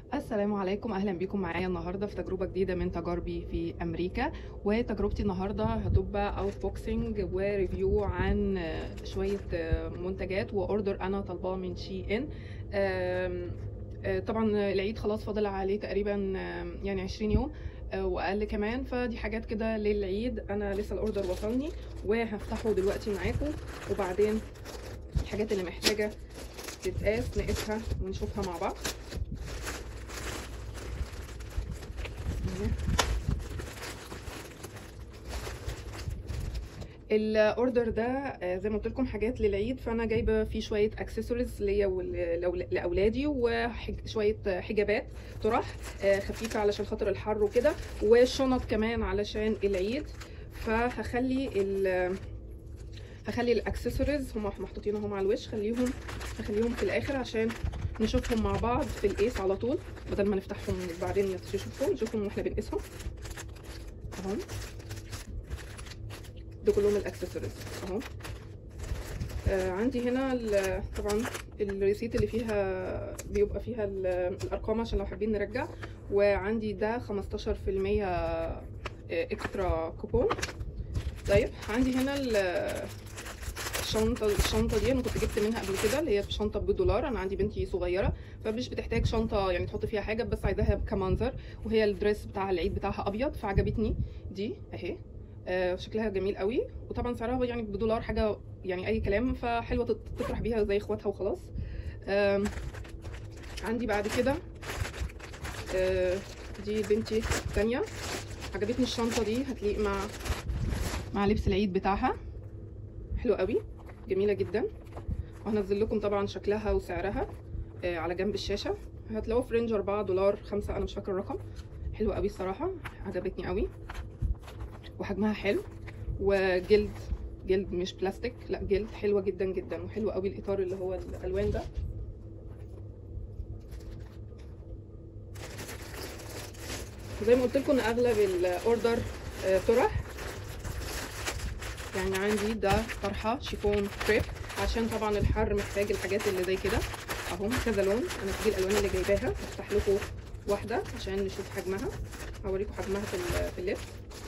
السلام عليكم اهلا بيكم معايا النهارده في تجربه جديده من تجاربي في امريكا وتجربتي النهارده هتبقى اوت بوكسنج وريفيو عن شويه منتجات واوردر انا طالباه من شي ان طبعا العيد خلاص فاضل عليه تقريبا يعني 20 يوم واقل كمان فدي حاجات كده للعيد انا لسه الاوردر وصلني وهفتحه دلوقتي معاكم وبعدين الحاجات اللي محتاجه تتقاس نقيسها ونشوفها مع بعض الاوردر ده زي ما قلت لكم حاجات للعيد فانا جايبه فيه شويه اكسسوارز ليا ولاولادي وشويه حجابات طرح خفيفه علشان خاطر الحر وكده وشنط كمان علشان العيد فهخلي ال هخلي الاكسسوارز هم محطوطين اهم على الوش خليهم هخليهم في الاخر عشان نشوفهم مع بعض في القيس على طول بدل ما نفتحهم بعدين تشوفهم نشوفهم واحنا بنقيسهم اهو ده كلهم الاكسسوارز اهو آه عندي هنا طبعا الريسيت اللي فيها بيبقى فيها الارقام عشان لو حابين نرجع وعندي ده 15% اكسترا كوبون طيب عندي هنا الشنطه الشنطه دي انا كنت جبت منها قبل كده اللي هي شنطه بدولار انا عندي بنتي صغيره فمش بتحتاج شنطه يعني تحط فيها حاجه بس عايزاها كمنظر وهي الدريس بتاع العيد بتاعها ابيض فعجبتني دي اهي آه شكلها جميل قوي وطبعا سعرها يعني بدولار حاجه يعني اي كلام فحلوه تفرح بيها زي اخواتها وخلاص آه عندي بعد كده آه دي بنتي الثانيه عجبتني الشنطه دي هتليق مع مع لبس العيد بتاعها حلو قوي جميله جدا وهنزل لكم طبعا شكلها وسعرها آه على جنب الشاشه هتلاقوه في رينج 4 دولار 5 انا مش فاكره الرقم حلو قوي الصراحه عجبتني قوي وحجمها حلو وجلد جلد مش بلاستيك لا جلد حلوه جدا جدا وحلو قوي الاطار اللي هو الالوان ده زي ما قلت لكم ان اغلب الاوردر آه طرح يعني عندي ده طرحه شيفون كريب عشان طبعا الحر محتاج الحاجات اللي زي كده اهو كذا لون انا دي الالوان اللي جايباها هفتح لكم واحده عشان نشوف حجمها هوريكم حجمها في في اللبس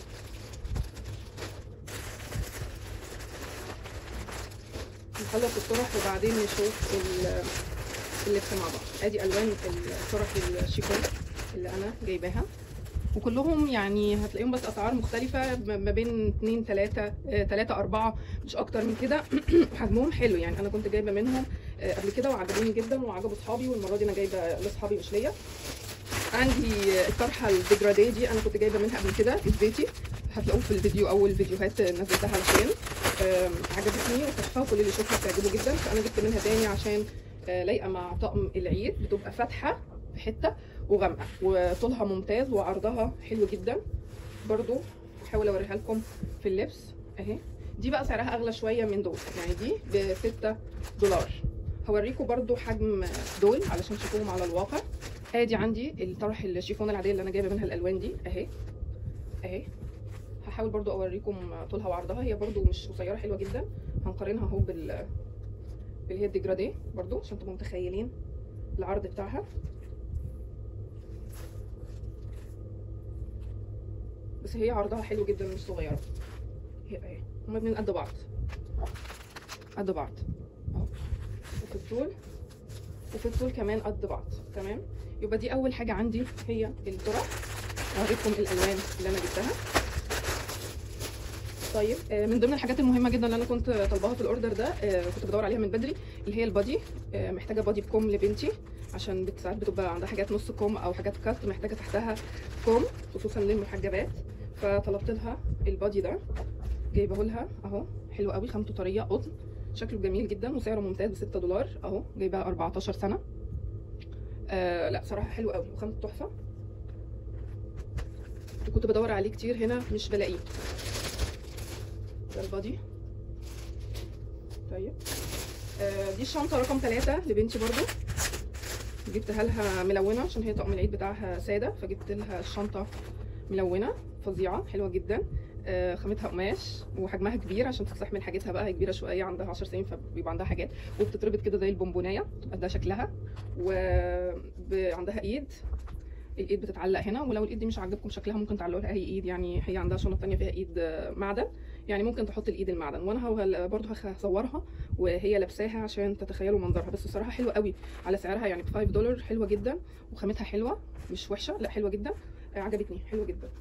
نخلص الطرح وبعدين نشوف اللبس مع بعض ادي الوان الطرح الشيفون اللي انا جايباها وكلهم يعني هتلاقيهم بس اسعار مختلفه ما بين 2 3 3 4 مش اكتر من كده حجمهم حلو يعني انا كنت جايبه منهم قبل كده وعجبوني جدا وعجبوا اصحابي والمره دي انا جايبه لاصحابي مش ليا عندي الطرحه الديجرادي دي انا كنت جايبه منها قبل كده الزيتي هتلاقوه في الفيديو اول فيديوهات نزلتها علشان عجبتني وتحفه وكل اللي يشوفها بتعجبه جدا فانا جبت منها تاني عشان لايقه مع طقم العيد بتبقى فاتحه في حته وغامقه وطولها ممتاز وعرضها حلو جدا برضو هحاول اوريها لكم في اللبس اهي دي بقى سعرها اغلى شويه من دول يعني دي ب 6 دولار هوريكم برضو حجم دول علشان تشوفوهم على الواقع ادي عندي الطرح الشيفون العاديه اللي انا جايبه منها الالوان دي اهي اهي هحاول برضو اوريكم طولها وعرضها هي برضو مش قصيره حلوه جدا هنقارنها اهو بال اللي هي الديجرادي برضو عشان تبقوا متخيلين العرض بتاعها بس هي عرضها حلو جدا مش صغيره هي اهي هما اتنين قد بعض قد بعض اهو وفي الطول وفي الطول كمان قد بعض تمام يبقى دي اول حاجه عندي هي الطرح اوريكم الالوان اللي انا جبتها طيب من ضمن الحاجات المهمه جدا اللي انا كنت طالباها في الاوردر ده كنت بدور عليها من بدري اللي هي البادي محتاجه بادي بكم لبنتي عشان ساعات بتبقى عندها حاجات نص كم او حاجات كات محتاجه تحتها كم خصوصا للمحجبات فطلبت لها البادي ده جايبه لها اهو حلو قوي خامته طريه قطن شكله جميل جدا وسعره ممتاز ب 6 دولار اهو جايبها 14 سنه آه لا صراحه حلو قوي وخامته تحفه كنت بدور عليه كتير هنا مش بلاقيه ده البادي طيب آه دي الشنطه رقم 3 لبنتي برضو جبتها لها ملونه عشان هي طقم العيد بتاعها ساده فجبت لها الشنطه ملونه فظيعه حلوه جدا آه، خامتها قماش وحجمها كبير عشان تستحمل حاجتها بقى هي كبيره شويه عندها 10 سنين فبيبقى عندها حاجات وبتتربط كده زي البونبونيه تبقى ده شكلها وعندها ايد الايد بتتعلق هنا ولو الايد دي مش عاجبكم شكلها ممكن تعلقوا لها اي ايد يعني هي عندها شنط تانية فيها ايد آه، معدن يعني ممكن تحط الايد المعدن وانا هو- برضه هصورها وهي لابساها عشان تتخيلوا منظرها بس الصراحه حلوه قوي على سعرها يعني ب 5 دولار حلوه جدا وخامتها حلوه مش وحشه لا حلوه جدا آه، عجبتني حلوه جدا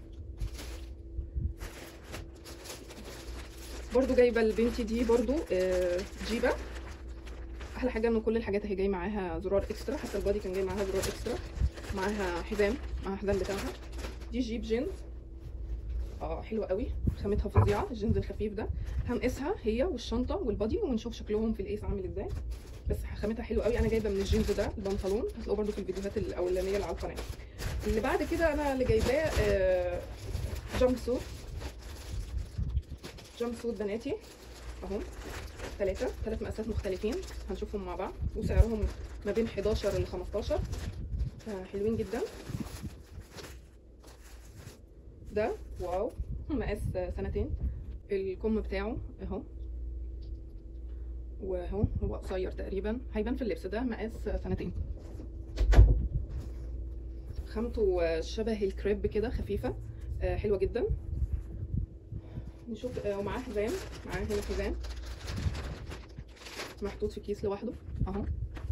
برضو جايبه لبنتي دي برضو آه، جيبه احلى حاجه ان كل الحاجات اهي جاي معاها زرار اكسترا حتى البادي كان جاي معاها زرار اكسترا معاها حزام مع الحزام بتاعها دي جيب جينز اه حلوه قوي خامتها فظيعه الجينز الخفيف ده هنقيسها هي والشنطه والبادي ونشوف شكلهم في القيس عامل ازاي بس خامتها حلوه قوي انا جايبه من الجينز ده البنطلون هتلاقوه برده في الفيديوهات الاولانيه اللي على القناه اللي بعد كده انا اللي جايباه آه، جامب سوت جامب سوت بناتي اهو ثلاثة ثلاث مقاسات مختلفين هنشوفهم مع بعض وسعرهم ما بين 11 ل 15 فحلوين جدا ده واو مقاس سنتين الكم بتاعه اهو واهو هو قصير تقريبا هيبان في اللبس ده مقاس سنتين خامته شبه الكريب كده خفيفة آه، حلوة جدا نشوف آه، ومعاه حزام معاه هنا حزام محطوط في كيس لوحده اهو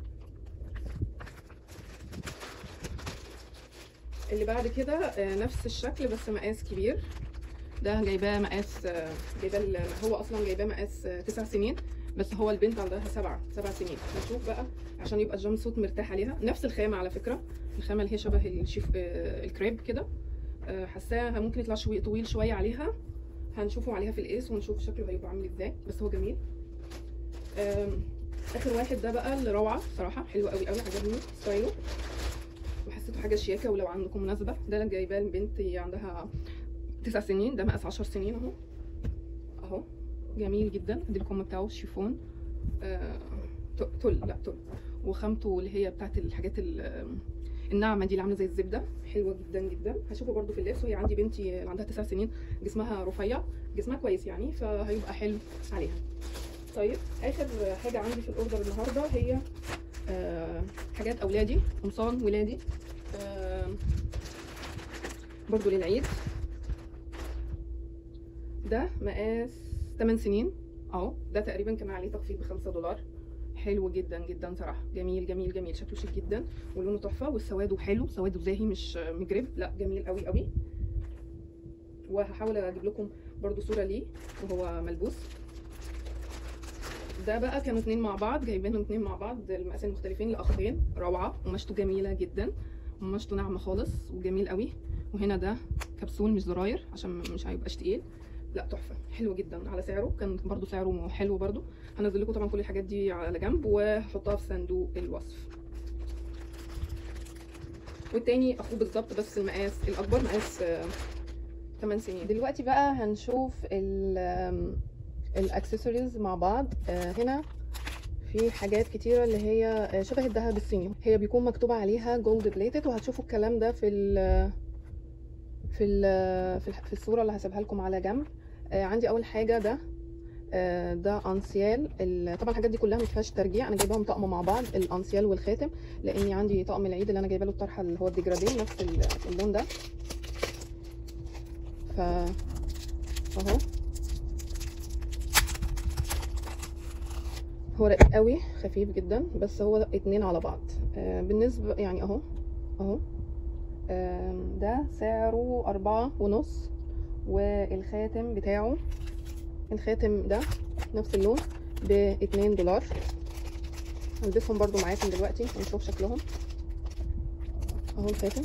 اللي بعد كده آه، نفس الشكل بس مقاس كبير ده جايباه مقاس آه، جايباه ال- هو اصلا جايباه مقاس آه، تسع سنين بس هو البنت عندها سبعة سبع سنين نشوف بقى عشان يبقى الجامب سوت مرتاح عليها نفس الخامة على فكرة الخامة اللي هي شبه الشيف آه، الكريب كده آه، حاساها ممكن يطلع شوي طويل شوية عليها هنشوفه عليها في القيس ونشوف شكله هيبقى عامل ازاي بس هو جميل آم، اخر واحد ده بقى اللي روعه بصراحه حلو قوي قوي عجبني ستايله وحسيته حاجه شياكه ولو عندكم مناسبه ده انا جايباه لبنتي عندها تسع سنين ده مقاس عشر سنين اهو اهو جميل جدا دي الكم بتاعه شيفون آه، ت- تل لا تل وخامته اللي هي بتاعت الحاجات ال- الناعمه دي اللي عامله زي الزبده حلوه جدا جدا هشوفه برده في اللبس وهي عندي بنتي اللي عندها تسع سنين جسمها رفيع جسمها كويس يعني فهيبقى حلو عليها طيب اخر حاجه عندي في الاوردر النهارده هي آه، حاجات اولادي قمصان ولادي آه، برضو للعيد ده مقاس 8 سنين اهو ده تقريبا كان عليه تخفيض ب 5 دولار حلو جدا جدا صراحه جميل جميل جميل شكله شيك جدا ولونه تحفه والسواده حلو سواده زاهي مش مجرب لا جميل قوي قوي وهحاول اجيب لكم برضو صوره ليه وهو ملبوس ده بقى كانوا اتنين مع بعض جايبينهم اتنين مع بعض المقاسين مختلفين لاخين روعه قماشته جميله جدا قماشته ناعمه خالص وجميل قوي وهنا ده كبسول مش زراير عشان مش هيبقاش تقيل لا تحفه حلو جدا على سعره كان برضو سعره حلو برضو هنزل لكم طبعا كل الحاجات دي على جنب وهحطها في صندوق الوصف والتاني اخوه بالظبط بس المقاس الاكبر مقاس آه، 8 سنين دلوقتي بقى هنشوف الاكسسوارز مع بعض آه، هنا في حاجات كتيرة اللي هي آه، شبه الذهب الصيني هي بيكون مكتوب عليها جولد بليتد وهتشوفوا الكلام ده في ال في ال في, الح- في الصورة اللي هسيبها لكم على جنب آه، عندي اول حاجة ده آه، ده انسيال ال- طبعا الحاجات دي كلها ما فيهاش ترجيع انا جايباهم طقم مع بعض الانسيال والخاتم لاني عندي طقم العيد اللي انا جايبه له الطرحه اللي هو الديجرادين نفس ال- اللون ده ف اهو هو رقيق قوي خفيف جدا بس هو اتنين على بعض آه بالنسبة يعني اهو اهو آم، ده سعره أربعة ونص والخاتم بتاعه الخاتم ده نفس اللون باتنين دولار هلبسهم برضو معاكم دلوقتي ونشوف شكلهم اهو الخاتم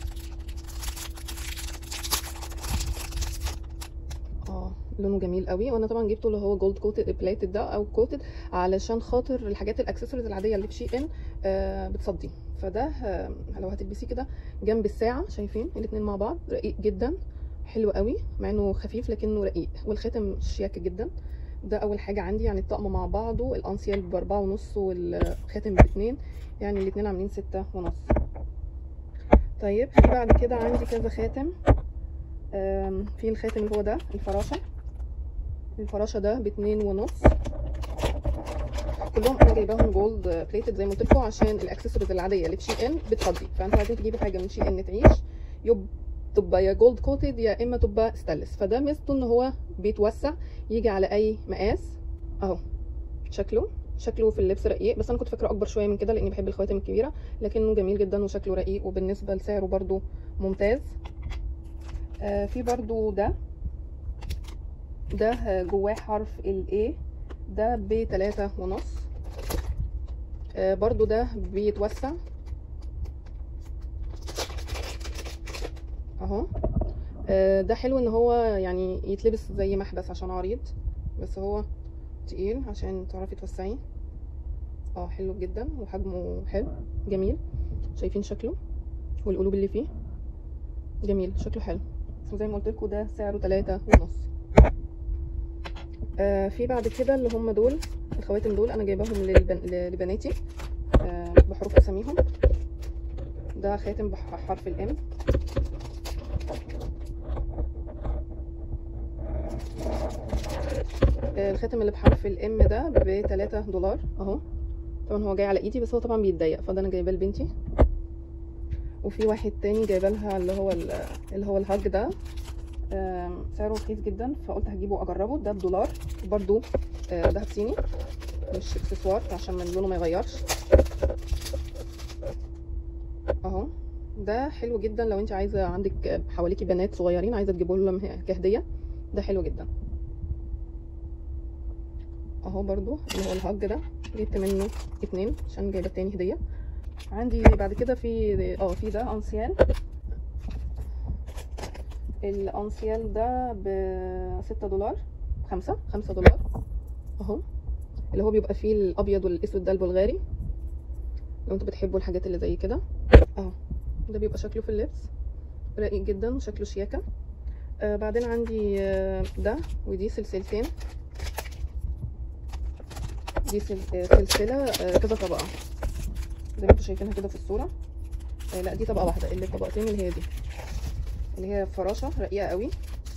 اه لونه جميل قوي وانا طبعا جبته اللي هو جولد كوتد بليتد ده او كوتد علشان خاطر الحاجات الاكسسوارز العاديه اللي في شي ان آه بتصدي فده آه لو هتلبسيه كده جنب الساعه شايفين الاتنين مع بعض رقيق جدا حلو قوي مع انه خفيف لكنه رقيق والخاتم شياكه جدا ده اول حاجه عندي يعني الطقم مع بعضه الانسيال باربعة ونص والخاتم باتنين يعني الاتنين عاملين ستة ونص طيب في بعد كده عندي كذا خاتم آم، في الخاتم اللي هو ده الفراشه الفراشه ده باتنين ونص كلهم انا جايباهم جولد بليتد زي ما قلت لكم عشان الاكسسوارز العاديه اللي في شي ان بتفضي فانتوا عايزين تجيبوا حاجه من شي ان تعيش يب تبقى يا جولد كوتد يا اما تبقى ستانلس فده ميزته ان هو بيتوسع يجي على اي مقاس اهو شكله شكله في اللبس رقيق بس انا كنت فاكره اكبر شويه من كده لاني بحب الخواتم الكبيره لكنه جميل جدا وشكله رقيق وبالنسبه لسعره برضو ممتاز آه في برضو ده ده آه، جواه حرف ال A ده بتلاتة ونص آه برضو ده بيتوسع اهو آه ده حلو ان هو يعني يتلبس زي محبس عشان عريض بس هو تقيل عشان تعرفي توسعيه اه حلو جدا وحجمه حلو جميل شايفين شكله والقلوب اللي فيه جميل شكله حلو وزي ما قلت لكم ده سعره تلاتة ونص آه في بعد كده اللي هم دول الخواتم دول انا جايباهم للبن... لبناتي آه بحروف اساميهم ده خاتم بحرف الام آه الخاتم اللي بحرف الام ده ب 3 دولار اهو طبعا هو جاي على ايدي بس هو طبعا بيتضيق فده انا جايباه لبنتي وفي واحد تاني جايبه لها اللي هو ال- اللي هو الهاج ده آم، سعره رخيص جدا فقلت هجيبه اجربه ده بدولار برضو آه، دهب صيني مش اكسسوار عشان من لونه ما يغيرش اهو ده حلو جدا لو انت عايزه عندك حواليكي بنات صغيرين عايزه تجيبوا لهم كهديه ده حلو جدا اهو برضو اللي هو الهاج ده جبت منه اتنين عشان جايبه تاني هديه عندي بعد كده في اه في ده انسيال الانسيال ده ب 6 دولار خمسة خمسة دولار اهو اللي هو بيبقى فيه الابيض والاسود ده البلغاري لو انتوا بتحبوا الحاجات اللي زي كده اهو ده بيبقى شكله في اللبس رقيق جدا وشكله شياكة آه بعدين عندي آه ده ودي سلسلتين دي سل- آه، سلسلة آه كذا طبقة زي ما انتوا شايفينها كده في الصورة آه لا دي طبقة واحدة اللي طبقتين اللي هي دي اللي هي فراشة رقيقة قوي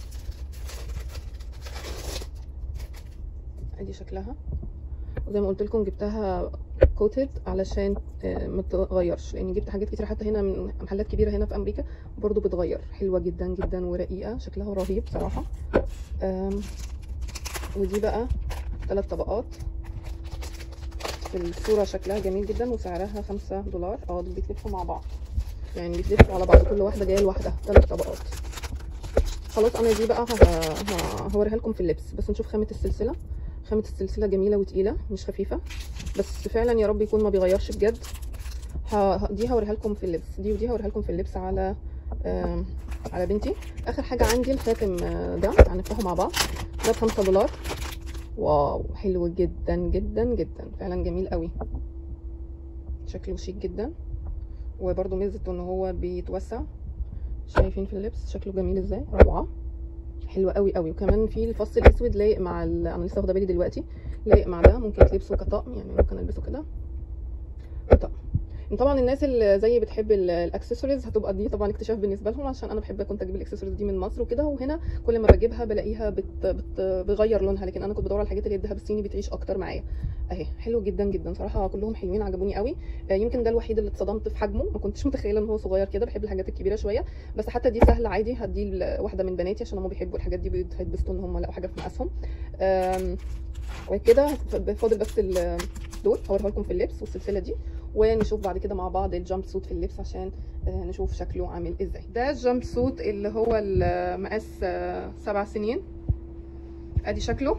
ادي شكلها وزي ما قلت لكم جبتها كوتد علشان آه، ما تتغيرش لان جبت حاجات كتير حتى هنا من محلات كبيره هنا في امريكا برضو بتغير حلوه جدا جدا ورقيقه شكلها رهيب صراحه آم، ودي بقى ثلاث طبقات في الصوره شكلها جميل جدا وسعرها خمسة دولار اه دول بيتلفوا مع بعض يعني بيتلفوا على بعض كل واحده جايه لوحدها ثلاث طبقات خلاص انا دي بقى ه- ه- هوريها لكم في اللبس بس نشوف خامه السلسله خامه السلسله جميله وتقيله مش خفيفه بس فعلا يا رب يكون ما بيغيرش بجد ه- ه- دي هوريها لكم في اللبس دي ودي هوريها لكم في اللبس على آم، على بنتي اخر حاجه عندي الخاتم آه، ده هنفتحه مع بعض ده بخمسة دولار واو حلو جدا جدا جدا فعلا جميل قوي شكله شيك جدا وبرده ميزته ان هو بيتوسع شايفين في اللبس شكله جميل ازاي روعه حلو قوي قوي وكمان في الفص الاسود لايق مع ال... انا لسه واخده بالي دلوقتي لايق مع ده ممكن تلبسه كطقم يعني ممكن البسه كده كطقم طبعا الناس اللي زي بتحب ال- الاكسسوارز هتبقى دي طبعا اكتشاف بالنسبه لهم عشان انا بحب كنت اجيب الاكسسوارز دي من مصر وكده وهنا كل ما بجيبها بلاقيها بت... بت... بتغير لونها لكن انا كنت بدور على الحاجات اللي الذهب الصيني بتعيش اكتر معايا اهي حلو جدا جدا صراحه كلهم حلوين عجبوني قوي آه، يمكن ده الوحيد اللي اتصدمت في حجمه ما كنتش متخيله ان هو صغير كده بحب الحاجات الكبيره شويه بس حتى دي سهله عادي هدي ل- واحده من بناتي عشان هم بيحبوا الحاجات دي بيتبسطوا ان هم لقوا حاجه في مقاسهم آم، وكده فاضل بس ال- دول هوريها لكم في اللبس والسلسله دي ونشوف بعد كده مع بعض الجامب سوت في اللبس عشان آه، نشوف شكله عامل ازاي ده الجامب سوت اللي هو المقاس آه، سبع سنين ادي شكله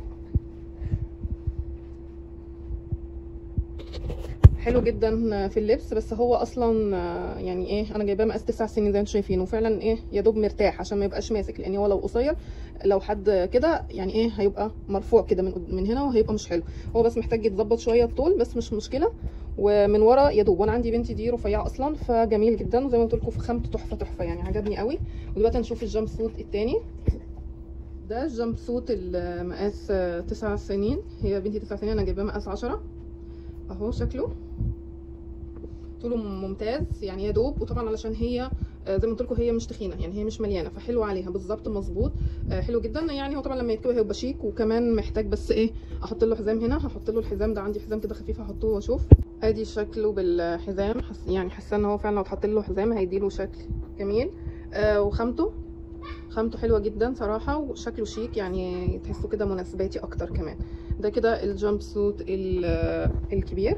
حلو جدا في اللبس بس هو اصلا آه، يعني ايه انا جايباه مقاس تسع سنين زي ما انتم شايفين وفعلا ايه يا دوب مرتاح عشان ما يبقاش ماسك لان هو لو قصير لو حد كده يعني ايه هيبقى مرفوع كده من قد- من هنا وهيبقى مش حلو هو بس محتاج يتظبط شويه الطول بس مش مشكله ومن ورا يا دوب وانا عندي بنتي دي رفيعه اصلا فجميل جدا وزي ما قلت لكم في خامته تحفه تحفه يعني عجبني قوي ودلوقتي هنشوف الجامب سوت التاني ده الجامب سوت المقاس آه، تسع سنين هي بنتي تسع سنين انا جايباه مقاس عشرة اهو شكله طوله ممتاز يعني يا دوب وطبعا علشان هي آه، زي ما قلت لكم هي مش تخينه يعني هي مش مليانه فحلو عليها بالظبط مظبوط آه، حلو جدا يعني هو طبعا لما يتكوي هيبقى شيك وكمان محتاج بس ايه احط له حزام هنا هحط له الحزام ده عندي حزام كده خفيف هحطه واشوف ادي شكله بالحزام حس يعني حاسه ان هو فعلا لو اتحط له حزام هيديله شكل جميل آه وخامته خامته حلوه جدا صراحه وشكله شيك يعني تحسه كده مناسباتي اكتر كمان ده كده الجامب سوت ال- آه، الكبير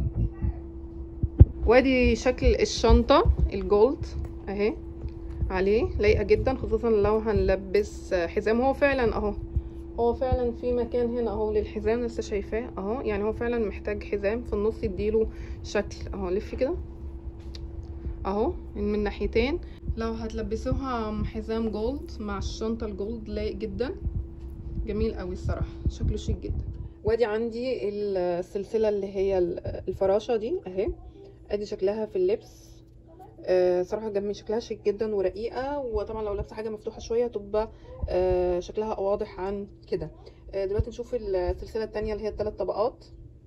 وادي شكل الشنطه الجولد اهي عليه لايقه جدا خصوصا لو هنلبس حزام هو فعلا اهو هو فعلا في مكان هنا اهو للحزام لسه شايفاه اهو يعني هو فعلا محتاج حزام في النص يديله شكل اهو لفي كده اهو من من ناحيتين لو هتلبسوها حزام جولد مع الشنطه الجولد لايق جدا جميل قوي الصراحه شكله شيك جدا وادي عندي السلسله اللي هي الفراشه دي اهي ادي شكلها في اللبس آه صراحه جميل شكلها شيك جدا ورقيقه وطبعا لو لابسه حاجه مفتوحه شويه تبقى آه شكلها واضح عن كده آه دلوقتي نشوف السلسله التانية اللي هي الثلاث طبقات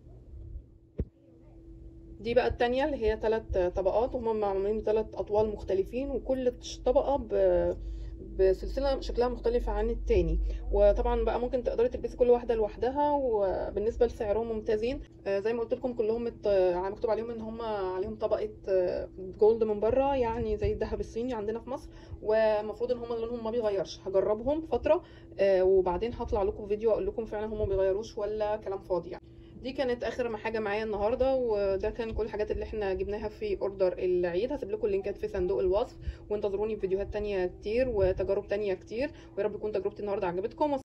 دي بقى التانية اللي هي ثلاث طبقات وهم معمولين ثلاث اطوال مختلفين وكل طبقه ب بسلسله شكلها مختلف عن التاني وطبعا بقى ممكن تقدري تلبسي كل واحده لوحدها وبالنسبه لسعرهم ممتازين آه زي ما قلت لكم كلهم مت... مكتوب عليهم ان هم عليهم طبقه جولد من بره يعني زي الذهب الصيني عندنا في مصر ومفروض ان هم لونهم ما بيغيرش هجربهم فتره آه وبعدين هطلع لكم فيديو اقول لكم فعلا هم ما بيغيروش ولا كلام فاضي يعني دي كانت اخر ما حاجه معايا النهارده وده كان كل الحاجات اللي احنا جبناها في اوردر العيد هسيب لكم اللينكات في صندوق الوصف وانتظروني في فيديوهات تانية كتير وتجارب تانية كتير ويا رب تكون تجربتي النهارده عجبتكم